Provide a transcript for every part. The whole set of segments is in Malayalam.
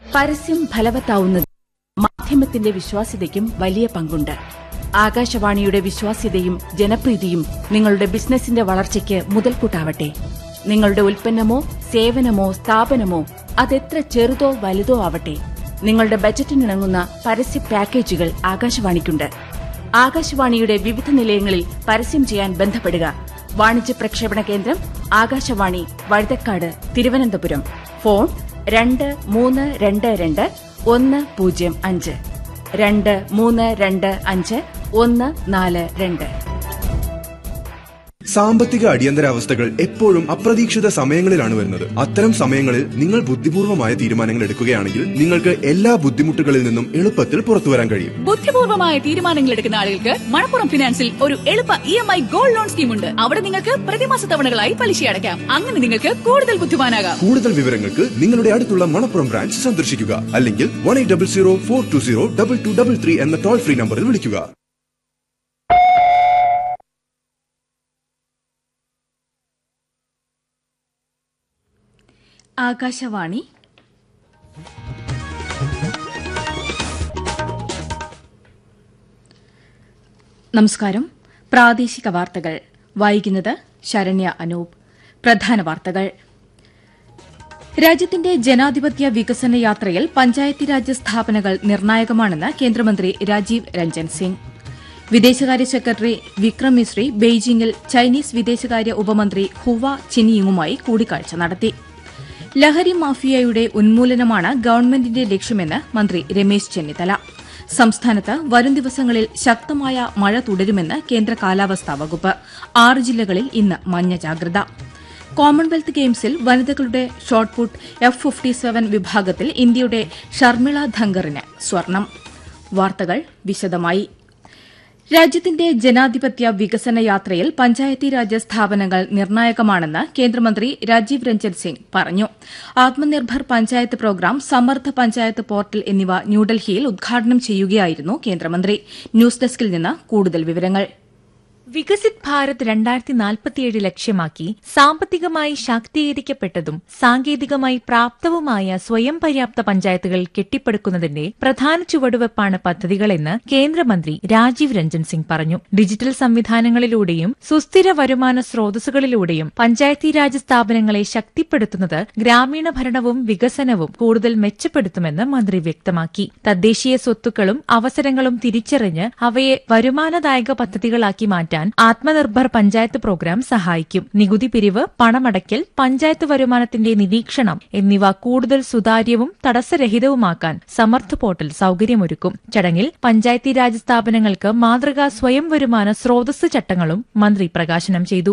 പരസ്യം ഫലവത്താവുന്നത് മാധ്യമത്തിന്റെ വിശ്വാസ്യതയ്ക്കും വലിയ പങ്കുണ്ട് ആകാശവാണിയുടെ വിശ്വാസ്യതയും ജനപ്രീതിയും നിങ്ങളുടെ ബിസിനസിന്റെ വളർച്ചയ്ക്ക് മുതൽക്കൂട്ടാവട്ടെ നിങ്ങളുടെ ഉൽപ്പന്നമോ സേവനമോ സ്ഥാപനമോ അതെത്ര ചെറുതോ വലുതോ ആവട്ടെ നിങ്ങളുടെ ബജറ്റിനിണങ്ങുന്ന പരസ്യ പാക്കേജുകൾ ആകാശവാണിക്കുണ്ട് ആകാശവാണിയുടെ വിവിധ നിലയങ്ങളിൽ പരസ്യം ചെയ്യാൻ ബന്ധപ്പെടുക വാണിജ്യ പ്രക്ഷേപണ കേന്ദ്രം ആകാശവാണി വഴുതക്കാട് തിരുവനന്തപുരം ഫോൺ രണ്ട് മൂന്ന് രണ്ട് രണ്ട് ഒന്ന് പൂജ്യം അഞ്ച് രണ്ട് മൂന്ന് രണ്ട് അഞ്ച് ഒന്ന് നാല് രണ്ട് സാമ്പത്തിക അടിയന്തരാവസ്ഥകൾ എപ്പോഴും അപ്രതീക്ഷിത സമയങ്ങളിലാണ് വരുന്നത് അത്തരം സമയങ്ങളിൽ നിങ്ങൾ ബുദ്ധിപൂർവമായ തീരുമാനങ്ങൾ എടുക്കുകയാണെങ്കിൽ നിങ്ങൾക്ക് എല്ലാ ബുദ്ധിമുട്ടുകളിൽ നിന്നും എളുപ്പത്തിൽ പുറത്തു വരാൻ കഴിയും ബുദ്ധിപൂർവമായ തീരുമാനങ്ങൾ എടുക്കുന്ന ആളുകൾക്ക് മണപ്പുറം ഫിനാൻസിൽ ഒരു എളുപ്പ E M I gold loan scheme ഉണ്ട് അവിടെ നിങ്ങൾക്ക് പ്രതിമാസ തവണകളായി പലിശ അടയ്ക്കാം അങ്ങനെ നിങ്ങൾക്ക് കൂടുതൽ ബുദ്ധിമാനാകാം കൂടുതൽ വിവരങ്ങൾക്ക് നിങ്ങളുടെ അടുത്തുള്ള മണപ്പുറം ബ്രാഞ്ച് സന്ദർശിക്കുക അല്ലെങ്കിൽ one eight double zero four two zero double two double three എന്ന ടോൾ ഫ്രീ നമ്പറിൽ വിളിക്കുക ആകാശവാണി നമസ്കാരം പ്രാദേശിക വാർത്തകൾ വായിക്കുന്നത് ശരണ്യ അനൂപ് പ്രധാന വാർത്തകൾ രാജ്യത്തിന്റെ ജനാധിപത്യ വികസന യാത്രയിൽ പഞ്ചായത്തി രാജ് സ്ഥാപനങ്ങൾ നിർണായകമാണെന്ന് കേന്ദ്രമന്ത്രി രാജീവ് രഞ്ജൻ സിംഗ് വിദേശകാര്യ സെക്രട്ടറി വിക്രം മിശ്രി ബെയ്ജിംഗിൽ ചൈനീസ് വിദേശകാര്യ ഉപമന്ത്രി ഹുവ ചിനിയുങ്ങുമായി കൂടിക്കാഴ്ച നടത്തി ലഹരി മാഫിയയുടെ ഉന്മൂലനമാണ് ഗവൺമെന്റിന്റെ ലക്ഷ്യമെന്ന് മന്ത്രി രമേശ് ചെന്നിത്തല സംസ്ഥാനത്ത് വരും ദിവസങ്ങളിൽ ശക്തമായ മഴ തുടരുമെന്ന് കേന്ദ്ര കാലാവസ്ഥാ വകുപ്പ് ആറ് ജില്ലകളിൽ ഇന്ന് മഞ്ഞ ജാഗ്രത കോമൺവെൽത്ത് ഗെയിംസിൽ വനിതകളുടെ ഷോട്ട്പുട്ട് എഫ് ഫിഫ്റ്റി സെവൻ വിഭാഗത്തിൽ ഇന്ത്യയുടെ ഷർമിള ധങ്കറിന് സ്വർണം വാർത്തകൾ വിശദമായി രാജ്യത്തിന്റെ ജനാധിപത്യ വികസന യാത്രയിൽ പഞ്ചായത്തി രാജ് സ്ഥാപനങ്ങൾ നിർണായകമാണെന്ന് കേന്ദ്രമന്ത്രി രാജീവ് രഞ്ജൻ സിംഗ് പറഞ്ഞു ആത്മനിർഭർ പഞ്ചായത്ത് പ്രോഗ്രാം സമർത്ഥ പഞ്ചായത്ത് പോർട്ടൽ എന്നിവ ന്യൂഡൽഹിയിൽ ഉദ്ഘാടനം ചെയ്യുകയായിരുന്നു കേന്ദ്രമന്ത്രി ന്യൂസ് ഡെസ്കിൽ നിന്ന് കൂടുതൽ വിവരങ്ങൾ വികസിത് ഭാരത് രണ്ടായിരത്തി നാൽപ്പത്തിയേഴ് ലക്ഷ്യമാക്കി സാമ്പത്തികമായി ശാക്തീകരിക്കപ്പെട്ടതും സാങ്കേതികമായി പ്രാപ്തവുമായ സ്വയം പര്യാപ്ത പഞ്ചായത്തുകൾ കെട്ടിപ്പടുക്കുന്നതിന്റെ പ്രധാന ചുവടുവെപ്പാണ് പദ്ധതികളെന്ന് കേന്ദ്രമന്ത്രി രാജീവ് രഞ്ജൻ സിംഗ് പറഞ്ഞു ഡിജിറ്റൽ സംവിധാനങ്ങളിലൂടെയും സുസ്ഥിര വരുമാന സ്രോതസ്സുകളിലൂടെയും പഞ്ചായത്തി രാജ് സ്ഥാപനങ്ങളെ ശക്തിപ്പെടുത്തുന്നത് ഗ്രാമീണ ഭരണവും വികസനവും കൂടുതൽ മെച്ചപ്പെടുത്തുമെന്ന് മന്ത്രി വ്യക്തമാക്കി തദ്ദേശീയ സ്വത്തുക്കളും അവസരങ്ങളും തിരിച്ചറിഞ്ഞ് അവയെ വരുമാനദായക പദ്ധതികളാക്കി മാറ്റാൻ ആത്മനിർഭർ പഞ്ചായത്ത് പ്രോഗ്രാം സഹായിക്കും നികുതി പിരിവ് പണമടയ്ക്കൽ പഞ്ചായത്ത് വരുമാനത്തിന്റെ നിരീക്ഷണം എന്നിവ കൂടുതൽ സുതാര്യവും തടസ്സരഹിതവുമാക്കാൻ സമർത്ഥ പോർട്ടൽ സൌകര്യമൊരുക്കും ചടങ്ങിൽ പഞ്ചായത്തി രാജ് സ്ഥാപനങ്ങൾക്ക് മാതൃകാ സ്വയം വരുമാന സ്രോതസ് ചട്ടങ്ങളും മന്ത്രി പ്രകാശനം ചെയ്തു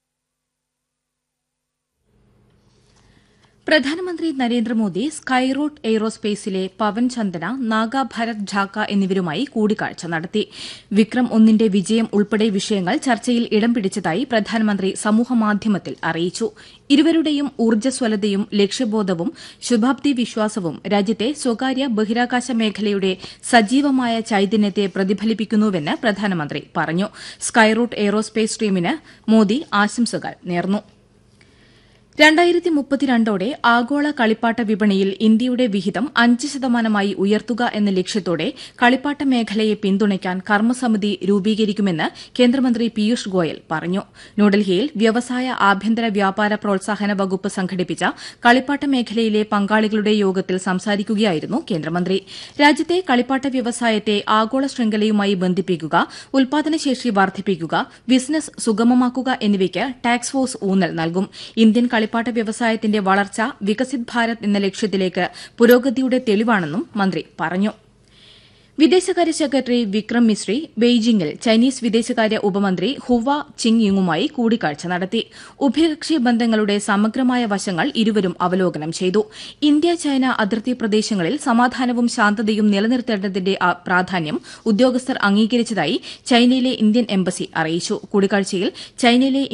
പ്രധാനമന്ത്രി നരേന്ദ്രമോദി സ്കൈറൂട്ട് എയ്റോസ്പേസിലെ പവൻ ചന്ദന നാഗ ഭരത് ഝാക്ക എന്നിവരുമായി കൂടിക്കാഴ്ച നടത്തി വിക്രം ഒന്നിന്റെ വിജയം ഉൾപ്പെടെ വിഷയങ്ങൾ ചർച്ചയിൽ ഇടം പിടിച്ചതായി പ്രധാനമന്ത്രി സമൂഹമാധ്യമത്തിൽ അറിയിച്ചു ഇരുവരുടെയും ഊർജ്ജസ്വലതയും ലക്ഷ്യബോധവും ശുഭാപ്തി വിശ്വാസവും രാജ്യത്തെ സ്വകാര്യ ബഹിരാകാശ മേഖലയുടെ സജീവമായ ചൈതന്യത്തെ പ്രതിഫലിപ്പിക്കുന്നുവെന്ന് പ്രധാനമന്ത്രി പറഞ്ഞു സ്കൈറൂട്ട് എയ്റോസ്പേസ് ടീമിന് മോദി ആശംസകൾ നേർന്നു രണ്ടായിരത്തി മുപ്പത്തിരണ്ടോടെ ആഗോള കളിപ്പാട്ട വിപണിയിൽ ഇന്ത്യയുടെ വിഹിതം അഞ്ച് ശതമാനമായി ഉയർത്തുക എന്ന ലക്ഷ്യത്തോടെ കളിപ്പാട്ട മേഖലയെ പിന്തുണയ്ക്കാൻ കർമ്മസമിതി രൂപീകരിക്കുമെന്ന് കേന്ദ്രമന്ത്രി പീയൂഷ് ഗോയൽ പറഞ്ഞു ന്യൂഡൽഹിയിൽ വ്യവസായ ആഭ്യന്തര വ്യാപാര പ്രോത്സാഹന വകുപ്പ് സംഘടിപ്പിച്ച കളിപ്പാട്ട മേഖലയിലെ പങ്കാളികളുടെ യോഗത്തിൽ സംസാരിക്കുകയായിരുന്നു കേന്ദ്രമന്ത്രി രാജ്യത്തെ കളിപ്പാട്ട വ്യവസായത്തെ ആഗോള ശൃംഖലയുമായി ബന്ധിപ്പിക്കുക ഉൽപാദനശേഷി വർദ്ധിപ്പിക്കുക ബിസിനസ് സുഗമമാക്കുക എന്നിവയ്ക്ക് ടാക്സ് ഫോഴ്സ് ഊന്നൽ നൽകും ഇന്ത്യൻ കളിപ്പാട്ട വ്യവസായത്തിന്റെ വളർച്ച വികസിത് ഭാരത് എന്ന ലക്ഷ്യത്തിലേക്ക് പുരോഗതിയുടെ തെളിവാണെന്നും മന്ത്രി പറഞ്ഞു വിദേശകാര്യ സെക്രട്ടറി വിക്രം മിശ്രി ബെയ്ജിംഗിൽ ചൈനീസ് വിദേശകാര്യ ഉപമന്ത്രി ഹുവ ചിങ് യുങ്ങുമായി കൂടിക്കാഴ്ച നടത്തി ഉഭയകക്ഷി ബന്ധങ്ങളുടെ സമഗ്രമായ വശങ്ങൾ ഇരുവരും അവലോകനം ചെയ്തു ഇന്ത്യ ചൈന അതിർത്തി പ്രദേശങ്ങളിൽ സമാധാനവും ശാന്തതയും നിലനിർത്തേണ്ടതിന്റെ ആ പ്രാധാന്യം ഉദ്യോഗസ്ഥർ അംഗീകരിച്ചതായി ചൈനയിലെ ഇന്ത്യൻ എംബസി അറിയിച്ചു കൂടിക്കാഴ്ചയിൽ ചൈനയിലെ